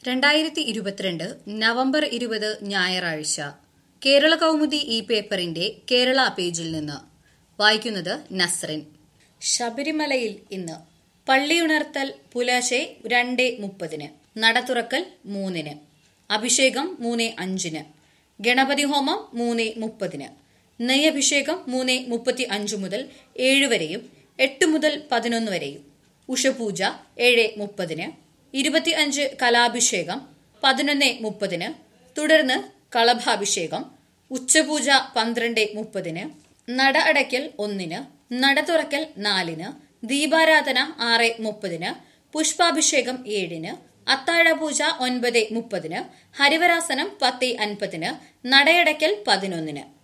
രണ്ടായിരത്തി ഇരുപത്തിരണ്ട് നവംബർ ഇരുപത് ഞായറാഴ്ച കേരള കൗമുദി ഈ പേപ്പറിന്റെ കേരള പേജിൽ നിന്ന് വായിക്കുന്നത് നസ്റിൻ ശബരിമലയിൽ ഇന്ന് പള്ളിയുണർത്തൽ പുലശെ രണ്ട് മുപ്പതിന് നട തുറക്കൽ മൂന്നിന് അഭിഷേകം മൂന്ന് അഞ്ചിന് ഗണപതി ഹോമം മൂന്ന് മുപ്പതിന് നെയ്യഭിഷേകം മൂന്ന് മുപ്പത്തി അഞ്ച് മുതൽ ഏഴ് വരെയും എട്ട് മുതൽ പതിനൊന്ന് വരെയും ഉഷപൂജ ഏഴ് മുപ്പതിന് ഇരുപത്തിയഞ്ച് കലാഭിഷേകം പതിനൊന്ന് മുപ്പതിന് തുടർന്ന് കളഭാഭിഷേകം ഉച്ചപൂജ പന്ത്രണ്ട് മുപ്പതിന് നട അടയ്ക്കൽ ഒന്നിന് നട തുറക്കൽ നാലിന് ദീപാരാധന ആറ് മുപ്പതിന് പുഷ്പാഭിഷേകം ഏഴിന് അത്താഴപൂജ ഒൻപത് മുപ്പതിന് ഹരിവരാസനം പത്ത് അൻപതിന് നടയടയ്ക്കൽ പതിനൊന്നിന്